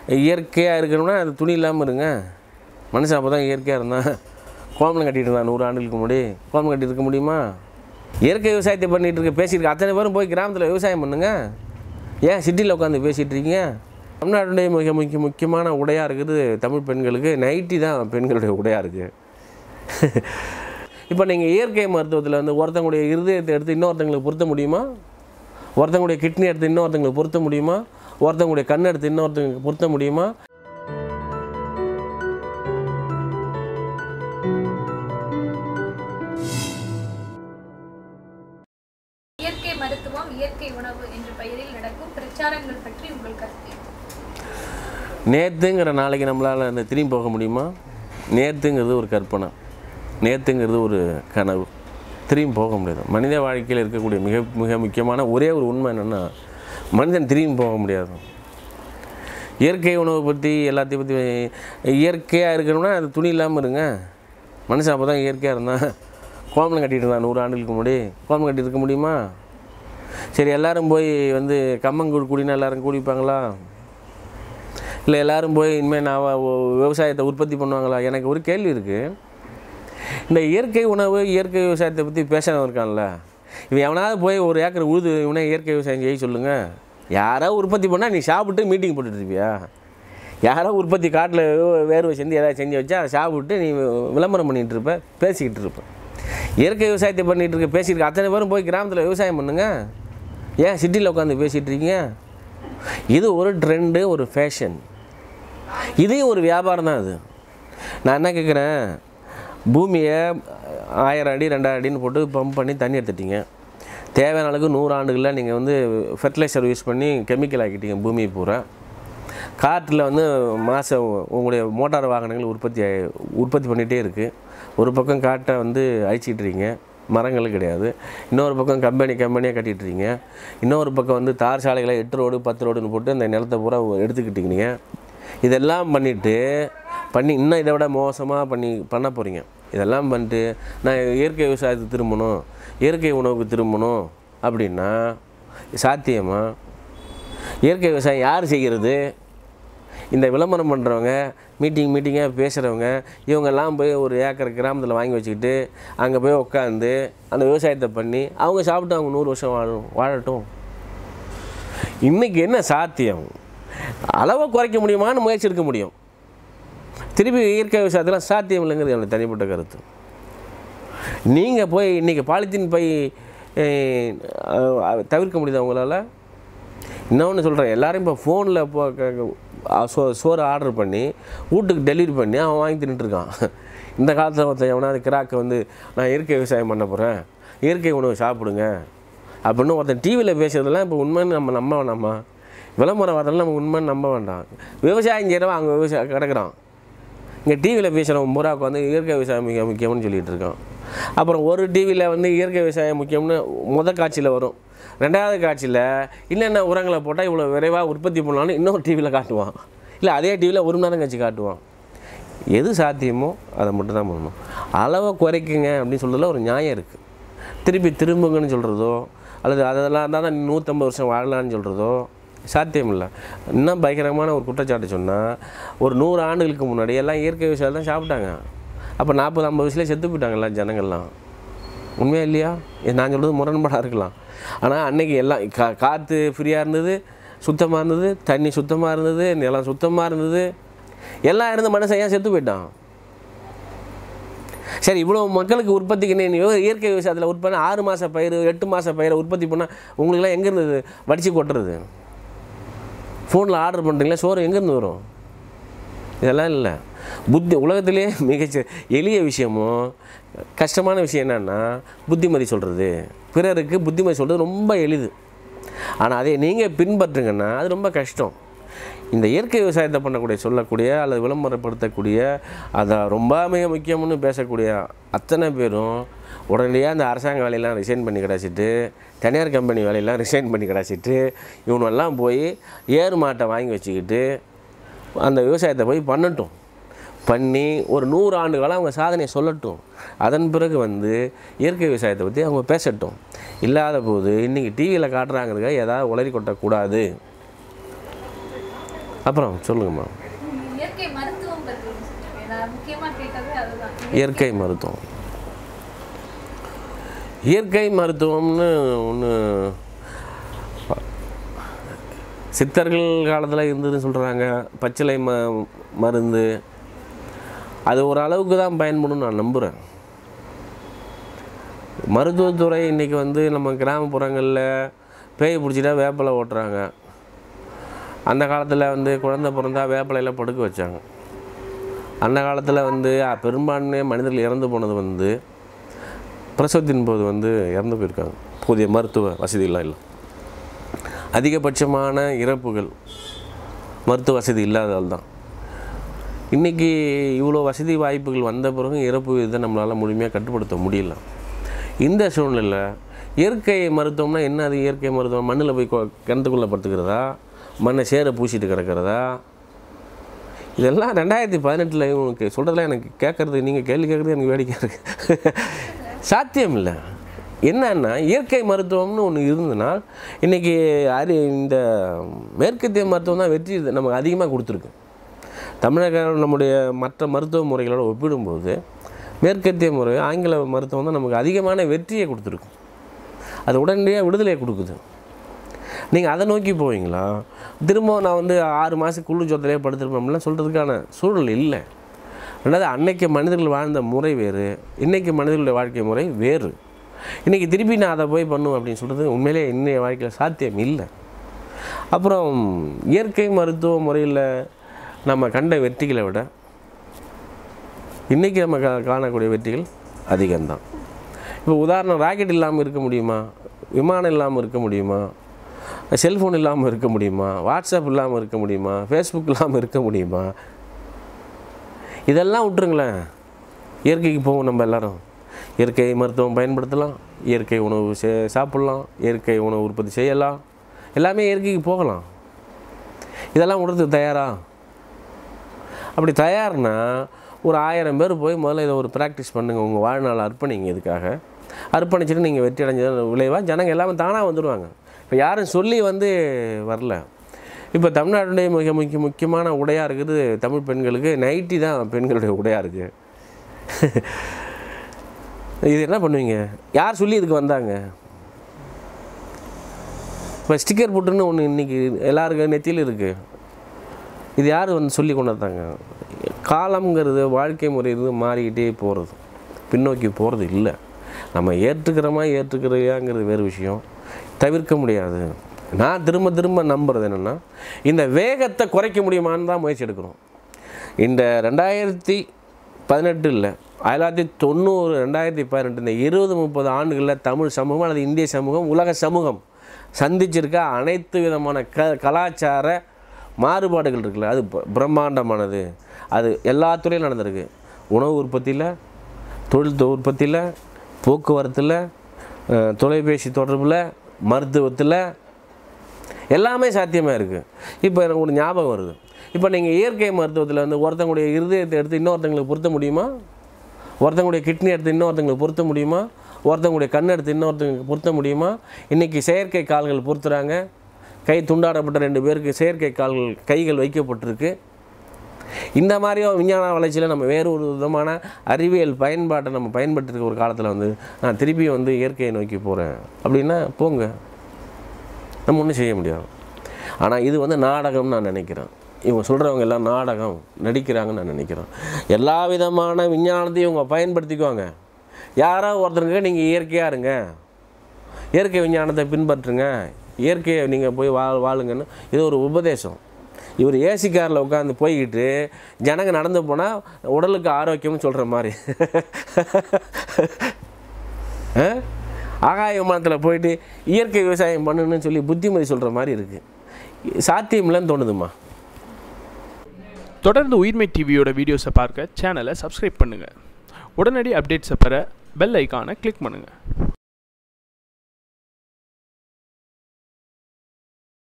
இயற்கையாக இருக்கணும்னா அது துணி இல்லாமல் இருங்க மனுஷன் அப்போ தான் இயற்கையாக இருந்தான் கோமலம் கட்டிட்டு இருந்தான் நூறு ஆண்டுகளுக்கு முன்னாடி கோமலம் கட்டி இருக்க முடியுமா இயற்கை விவசாயத்தை பண்ணிகிட்டு இருக்க பேசிட்டு அத்தனை பேரும் போய் கிராமத்தில் விவசாயம் பண்ணுங்க ஏன் சிட்டியில் உட்காந்து பேசிகிட்டு இருக்கீங்க தமிழ்நாட்டுடைய மிக முக்கிய முக்கியமான உடையாக இருக்குது தமிழ் பெண்களுக்கு நைட்டி தான் பெண்களுடைய உடையாக இருக்குது இப்போ நீங்கள் இயற்கை மருத்துவத்தில் வந்து ஒருத்தங்களுடைய இருதயத்தை எடுத்து இன்னொருத்தங்களுக்கு பொருத்த முடியுமா ஒருத்தங்களுடைய கிட்னி எடுத்து இன்னொருத்தங்களுக்கு பொருத்த முடியுமா ஒருத்தங்களுடைய கண் எடுத்து இன்னொருத்தங்களுக்கு பொருத்த முடியுமா இயற்கை மருத்துவம் இயற்கை உணவு என்ற பெயரில் நடக்கும் பிரச்சாரங்கள் பற்றி உங்கள் கருத்து நேற்றுங்கிற நாளைக்கு நம்மளால் அந்த திரும்பி போக முடியுமா நேற்றுங்கிறது ஒரு கற்பனை நேற்றுங்கிறது ஒரு கனவு திரும்பி போக முடியாது மனித வாழ்க்கையில் இருக்கக்கூடிய மிக மிக முக்கியமான ஒரே ஒரு உண்மை என்னென்னா மனிதன் திரும்பி போக முடியாது இயற்கை உணவை பற்றி எல்லாத்தையும் பற்றி இயற்கையாக இருக்கணும்னா அது துணி இல்லாமல் இருங்க மனுஷன் அப்போ தான் இயற்கையாக இருந்தான் கோமலம் கட்டிட்டு இருந்தான் நூறு ஆண்டுகளுக்கு முன்னாடி கோமலம் கட்டி இருக்க முடியுமா சரி எல்லாரும் போய் வந்து கம்மங்கூழ் குடினா எல்லாரும் குடிப்பாங்களா இல்லை எல்லாரும் போய் இனிமேல் நான் வ- வ- விவசாயத்தை உற்பத்தி பண்ணுவாங்களா எனக்கு ஒரு கேள்வி இருக்குது இந்த இயற்கை உணவு இயற்கை விவசாயத்தை பற்றி பேசாமல் இருக்கான்ல இவன் எவனாவது போய் ஒரு ஏக்கர் உழுது இவனே இயற்கை விவசாயம் செய்ய சொல்லுங்கள் யாரோ உற்பத்தி பண்ணால் நீ சாப்பிட்டு மீட்டிங் போட்டுட்டு இருப்பியா யாரோ உற்பத்தி காட்டில் வேர்வை செஞ்சு ஏதாவது செஞ்சு வச்சா அதை சாப்பிட்டு நீ விளம்பரம் பண்ணிகிட்டு இருப்ப பேசிக்கிட்டு இருப்ப இயற்கை விவசாயத்தை பண்ணிகிட்டு இருக்க பேசிட்டு இருக்க அத்தனை பேரும் போய் கிராமத்தில் விவசாயம் பண்ணுங்க ஏன் சிட்டியில் உட்காந்து பேசிகிட்டு இருக்கீங்க இது ஒரு ட்ரெண்டு ஒரு ஃபேஷன் இதையும் ஒரு வியாபாரம் தான் அது நான் என்ன கேட்குறேன் பூமியை ஆயிரம் அடி ரெண்டாயிரம் அடின்னு போட்டு பம்ப் பண்ணி தண்ணி எடுத்துட்டீங்க தேவையான அளவுக்கு நூறு ஆண்டுகளில் நீங்கள் வந்து ஃபெர்டிலைசர் யூஸ் பண்ணி கெமிக்கல் ஆக்கிட்டீங்க பூமியை பூரா காற்றில் வந்து மாதம் உங்களுடைய மோட்டார் வாகனங்கள் உற்பத்தி ஆயி- உற்பத்தி பண்ணிகிட்டே இருக்குது ஒரு பக்கம் காட்டை வந்து அழிச்சிட்டு இருக்கீங்க மரங்கள் கிடையாது இன்னொரு பக்கம் கம்பெனி கம்பெனியாக கட்டிட்டு இருக்கீங்க இன்னொரு பக்கம் வந்து தார் சாலைகளை எட்டு ரோடு பத்து ரோடுன்னு போட்டு அந்த நிலத்தை பூரா எடுத்துக்கிட்டீங்க இதெல்லாம் பண்ணிவிட்டு பண்ணி இன்னும் இதை விட மோசமாக பண்ணி பண்ண போகிறீங்க இதெல்லாம் பண்ணிட்டு நான் இயற்கை விவசாயத்துக்கு திரும்பணும் இயற்கை உணவுக்கு திரும்பணும் அப்படின்னா சாத்தியமா இயற்கை விவசாயம் யார் செய்கிறது இந்த விளம்பரம் பண்ணுறவங்க மீட்டிங் மீட்டிங்காக பேசுகிறவங்க இவங்கெல்லாம் போய் ஒரு ஏக்கர் கிராமத்தில் வாங்கி வச்சுக்கிட்டு அங்கே போய் உட்காந்து அந்த விவசாயத்தை பண்ணி அவங்க சாப்பிட்டு அவங்க நூறு வருஷம் வாழும் வாழட்டும் இன்றைக்கி என்ன சாத்தியம் அளவை குறைக்க முடியுமான்னு முயற்சி எடுக்க முடியும் திருப்பி இயற்கை விவசாயத்தில் சாத்தியம் இல்லைங்கிறது என்னோட தனிப்பட்ட கருத்து நீங்கள் போய் இன்றைக்கி பாலித்தீன் பை அஹ், அஹ், தவிர்க்க முடியுதா உங்களால் இன்னொன்று சொல்கிறேன் எல்லாரும் இப்போ ஃபோனில் இப்போ க- க- அஹ் சோ சோறு ஆர்டர் பண்ணி வீட்டுக்கு டெலிவரி பண்ணி அவன் வாங்கி தின்னுட்டு இருக்கான் இந்த காலத்தில் ஒருத்தன் எவனாவது கிராக்கை வந்து நான் இயற்கை விவசாயம் பண்ண போகிறேன் இயற்கை உணவு சாப்பிடுங்க அப்படின்னு ஒருத்தன் டிவியில் பேசுறதெல்லாம் இப்போ உண்மைன்னு நம்ம நம்ப வேண்டாமா விளம்பரம் வரதெல்லாம் நம்ம உண்மைன்னு நம்ப வேண்டாம் விவசாயம் செய்கிறவன் அங்கே விவசாயம் கிடக்குறான் இங்கே டிவியில் பேசுகிறவன் பூரா வந்து இயற்கை விவசாயம் மிக முக்கியம்னு சொல்லிட்டு இருக்கான் அப்புறம் ஒரு டிவியில் வந்து இயற்கை விவசாயம் முக்கியம்னு முத காட்சியில் வரும் ரெண்டாவது காட்சியில் என்னென்ன உரங்களை போட்டால் இவ்வளோ விரைவாக உற்பத்தி பண்ணலாம்னு இன்னொரு டிவியில் காட்டுவான் இல்லை அதே டிவியில் ஒரு மணி நேரம் கழிச்சு காட்டுவான் எது சாத்தியமோ அதை மட்டும் தான் பண்ணணும் அளவை குறைக்குங்க அப்படின்னு சொல்கிறதுல ஒரு நியாயம் இருக்குது திருப்பி திரும்புங்கன்னு சொல்கிறதோ அல்லது அதெல்லாம் இருந்தால் தான் நூற்றம்பது வருஷம் வாழலாம்னு சொல்கிறதோ சாத்தியம் இல்லை இன்னும் பயங்கரமான ஒரு குற்றச்சாட்டு சொன்னால் ஒரு நூறு ஆண்டுகளுக்கு முன்னாடி எல்லாம் இயற்கை விவசாயம் தான் சாப்பிட்டாங்க அப்போ நாற்பது ஐம்பது வயசுலேயே செத்து போயிட்டாங்க எல்லாம் ஜனங்கள்லாம் உண்மையா இல்லையா இது நான் சொல்கிறது முரண்பாடாக இருக்கலாம் ஆனால் அன்னைக்கு எல்லாம் கா காற்று ஃப்ரீயாக இருந்தது சுத்தமாக இருந்தது தண்ணி சுத்தமாக இருந்தது நிலம் சுத்தமாக இருந்தது எல்லாம் இருந்த மனுஷன் ஏன் செத்து போயிட்டான் சரி இவ்வளோ மக்களுக்கு உற்பத்திக்கு நீ நீ இயற்கை விவசாயத்தில் உற்பத்தி ஆறு மாத பயிர் எட்டு மாத பயிரை உற்பத்தி பண்ணால் உங்களுக்கெல்லாம் எங்கேருந்து வடித்து கொட்டுறது ஃபோனில் ஆர்டர் பண்ணுறீங்களா சோறு எங்கேருந்து வரும் இதெல்லாம் இல்லை புத்தி உலகத்திலே மிகச்ச எளிய விஷயமும் கஷ்டமான விஷயம் என்னன்னா புத்திமதி சொல்கிறது பிறருக்கு புத்திமதி சொல்கிறது ரொம்ப எளிது ஆனால் அதை நீங்கள் பின்பற்றுங்கன்னா அது ரொம்ப கஷ்டம் இந்த இயற்கை விவசாயத்தை பண்ணக்கூடிய சொல்லக்கூடிய அல்லது விளம்பரப்படுத்தக்கூடிய அதை ரொம்ப மிக முக்கியம்னு பேசக்கூடிய அத்தனை பேரும் உடனடியாக அந்த அரசாங்க வேலையெல்லாம் ரிசைன் பண்ணி கிடச்சிட்டு தனியார் கம்பெனி வேலையெல்லாம் ரிசைன் பண்ணி கிடச்சிட்டு இவனெல்லாம் போய் ஏறு மாட்டை வாங்கி வச்சுக்கிட்டு அந்த விவசாயத்தை போய் பண்ணட்டும் பண்ணி ஒரு நூறு ஆண்டு காலம் அவங்க சாதனையை சொல்லட்டும் அதன் பிறகு வந்து இயற்கை விவசாயத்தை பற்றி அவங்க பேசட்டும் இல்லாத போது இன்றைக்கி டிவியில் காட்டுறாங்கிறதுக்காக ஏதாவது உளறி கொட்டக்கூடாது அப்புறம் சொல்லுங்கம்மா இயற்கை மருத்துவம் பற்றி ஒண்ணு சொல்லுங்க நான் முக்கியமா கேட்டது அதுதான் இயற்கை மருத்துவம் இயற்கை மருத்துவம்னு ஒன்று சித்தர்கள் காலத்தில் இருந்ததுன்னு சொல்கிறாங்க பச்சிலை ம மருந்து அது ஒரு அளவுக்கு தான் பயன்படும் நான் நம்புகிறேன் மருத்துவத்துறை இன்றைக்கி வந்து நம்ம கிராமப்புறங்களில் பேய் பிடிச்சிட்டா வேப்பிலை ஓட்டுறாங்க அந்த காலத்தில் வந்து குழந்தை பிறந்தா வேப்பிலையில் படுக்க வச்சாங்க அந்த காலத்தில் வந்து அ, பெரும்பான்மை மனிதர்கள் இறந்து போனது வந்து பிரசவத்தின் போது வந்து இறந்து போயிருக்காங்க போதிய மருத்துவ வசதியெல்லாம் இல்லை அதிகபட்சமான இறப்புகள் மருத்துவ வசதி இல்லாததால் தான் இன்றைக்கி இவ்வளோ வசதி வாய்ப்புகள் வந்த பிறகு இறப்பு இதை நம்மளால் முழுமையாக கட்டுப்படுத்த முடியல இந்த சூழ்நிலையில் இயற்கை மருத்துவம்னா என்ன அது இயற்கை மருத்துவம் மண்ணில் போய் கொ- கிணத்துக்குள்ளே படுத்துக்கிறதா மண்ணை சேரை பூசிட்டு கிடக்கிறதா இதெல்லாம் ரெண்டாயிரத்தி பதினெட்டில் இவங்களுக்கு சொல்கிறதெல்லாம் எனக்கு கேட்குறது நீங்கள் கேள்வி கேட்குறது எனக்கு வேடிக்கை இருக்குது சாத்தியம் இல்லை என்னன்னா இயற்கை மருத்துவம்னு ஒன்று இருந்ததுனால் இன்றைக்கி அறி இந்த மேற்கத்திய மருத்துவம் தான் வெற்றி இது நமக்கு அதிகமாக கொடுத்துருக்கு தமிழக நம்முடைய மற்ற மருத்துவ முறைகளோட ஒப்பிடும்போது மேற்கத்திய முறை ஆங்கில மருத்துவம் தான் நமக்கு அதிகமான வெற்றியை கொடுத்துருக்கு அது உடனடியாக விடுதலையை கொடுக்குது நீங்கள் அதை நோக்கி போவீங்களா திரும்ப நான் வந்து ஆறு மாதம் குள்ளு சொத்திலே படுத்துருப்போம்லாம் சொல்கிறதுக்கான சூழல் இல்லை ரெண்டாவது அன்னைக்கு மனிதர்கள் வாழ்ந்த முறை வேறு இன்றைக்கி மனிதர்களுடைய வாழ்க்கை முறை வேறு இன்றைக்கி திருப்பி நான் அதை போய் பண்ணுவேன் அப்படின்னு சொல்கிறது உண்மையிலே இன்னைய வாழ்க்கையில் சாத்தியம் இல்லை அப்புறம் இயற்கை மருத்துவ முறையில் நம்ம கண்ட வெற்றிகளை விட இன்றைக்கி நம்ம கா காணக்கூடிய வெற்றிகள் அதிகம்தான் இப்போ உதாரணம் ராக்கெட் இல்லாமல் இருக்க முடியுமா விமானம் இல்லாமல் இருக்க முடியுமா செல்ஃபோன் இல்லாமல் இருக்க முடியுமா வாட்ஸ்அப் இல்லாமல் இருக்க முடியுமா ஃபேஸ்புக் இல்லாமல் இருக்க முடியுமா இதெல்லாம் விட்டுருங்களேன் இயற்கைக்கு போவோம் நம்ம எல்லாரும் இயற்கை மருத்துவம் பயன்படுத்தலாம் இயற்கை உணவு சே சாப்பிட்லாம் இயற்கை உணவு உற்பத்தி செய்யலாம் எல்லாமே இயற்கைக்கு போகலாம் இதெல்லாம் விடுறதுக்கு தயாரா அப்படி தயார்னா ஒரு ஆயிரம் பேர் போய் முதல்ல இதை ஒரு ப்ராக்டிஸ் பண்ணுங்கள் உங்கள் வாழ்நாள் அர்ப்பணிங்க இதுக்காக அர்ப்பணிச்சுட்டு நீங்கள் வெற்றி அடைஞ்ச விளைவாக ஜனங்க எல்லாமே தானாக வந்துடுவாங்க இப்போ யாரும் சொல்லி வந்து வரல இப்போ தமிழ்நாட்டுடைய மிக முக்கிய முக்கியமான உடையாக இருக்குது தமிழ் பெண்களுக்கு நைட்டி தான் பெண்களுடைய உடையாக இருக்குது இது என்ன பண்ணுவீங்க யார் சொல்லி இதுக்கு வந்தாங்க இப்போ ஸ்டிக்கர் புட்டுன்னு ஒன்று இன்றைக்கி எல்லாருக்கும் நெத்தியில் இருக்குது இது யார் வந்து சொல்லி கொண்டு வந்தாங்க காலம்ங்கிறது வாழ்க்கை முறைங்கிறது மாறிக்கிட்டே போகிறது பின்னோக்கி போகிறது இல்லை நம்ம ஏற்றுக்கிறோமா ஏற்றுக்கிறையாங்கிறது வேறு விஷயம் தவிர்க்க முடியாது நான் திரும்ப திரும்ப நம்புறது என்னென்னா இந்த வேகத்தை குறைக்க முடியுமான்னு தான் முயற்சி எடுக்கிறோம் இந்த ரெண்டாயிரத்தி பதினெட்டு இல்லை ஆயிரத்தி தொள்ளாயிரத்தி தொண்ணூறு ரெண்டாயிரத்தி பதினெட்டு இந்த இருபது முப்பது ஆண்டுகளில் தமிழ் சமூகம் அல்லது இந்திய சமூகம் உலக சமூகம் சந்திச்சிருக்க அனைத்து விதமான க கலாச்சார மாறுபாடுகள் இருக்குல்ல அது ப- பிரம்மாண்டமானது அது எல்லா துறையிலும் நடந்திருக்கு உணவு உற்பத்தியில் தொழில் தொ- உற்பத்தியில் போக்குவரத்தில் அஹ், தொலைபேசி தொடர்பில் மருத்துவத்தில் எல்லாமே சாத்தியமாக இருக்குது இப்போ எனக்கு ஒரு ஞாபகம் வருது இப்போ நீங்கள் இயற்கை மருத்துவத்தில் வந்து ஒருத்தங்களுடைய இருதயத்தை எடுத்து இன்னொருத்தங்களுக்கு பொருத்த முடியுமா ஒருத்தங்களுடைய கிட்னி எடுத்து இன்னொருத்தங்களுக்கு பொருத்த முடியுமா ஒருத்தங்களுடைய கண் எடுத்து இன்னொருத்தங்களுக்கு பொருத்த முடியுமா இன்றைக்கி செயற்கை கால்கள் பொருத்துகிறாங்க கை துண்டாடப்பட்ட ரெண்டு பேருக்கு செயற்கை கால்கள் கைகள் வைக்கப்பட்டிருக்கு இந்த மாதிரியும் விஞ்ஞான வளர்ச்சியில் நம்ம வேறு ஒரு விதமான அறிவியல் பயன்பாட்டை நம்ம பயன்படுத்திருக்க ஒரு காலத்தில் வந்து நான் திருப்பி வந்து இயற்கையை நோக்கி போகிறேன் அப்படின்னா போங்க நம்ம ஒன்றும் செய்ய முடியாது ஆனால் இது வந்து நாடகம்னு நான் நினைக்கிறேன் இவங்க சொல்கிறவங்க எல்லாம் நாடகம் நடிக்கிறாங்கன்னு நான் நினைக்கிறேன் எல்லா விதமான விஞ்ஞானத்தையும் இவங்க பயன்படுத்திக்குவாங்க யாரோ ஒருத்தருங்க நீங்கள் இயற்கையாக இருங்க இயற்கை விஞ்ஞானத்தை பின்பற்றுங்க இயற்கையை நீங்கள் போய் வா வாழுங்கன்னு இது ஒரு உபதேசம் இவர் ஏசி காரில் உட்காந்து போய்கிட்டு ஜனங்க நடந்து போனால் உடலுக்கு ஆரோக்கியம்னு சொல்கிற மாதிரி ஆ? ஆகாய விமானத்தில் போயிட்டு இயற்கை விவசாயம் பண்ணுன்னு சொல்லி புத்திமதி சொல்கிற மாதிரி இருக்குது சாத்தியமில்லைன்னு தோணுதுமா தொடர்ந்து உயிர்மை டிவியோட வீடியோஸை பார்க்க சேனலை சப்ஸ்கிரைப் பண்ணுங்கள் உடனடி அப்டேட்ஸை பெற பெல் ஐக்கானை கிளிக் பண்ணுங்கள்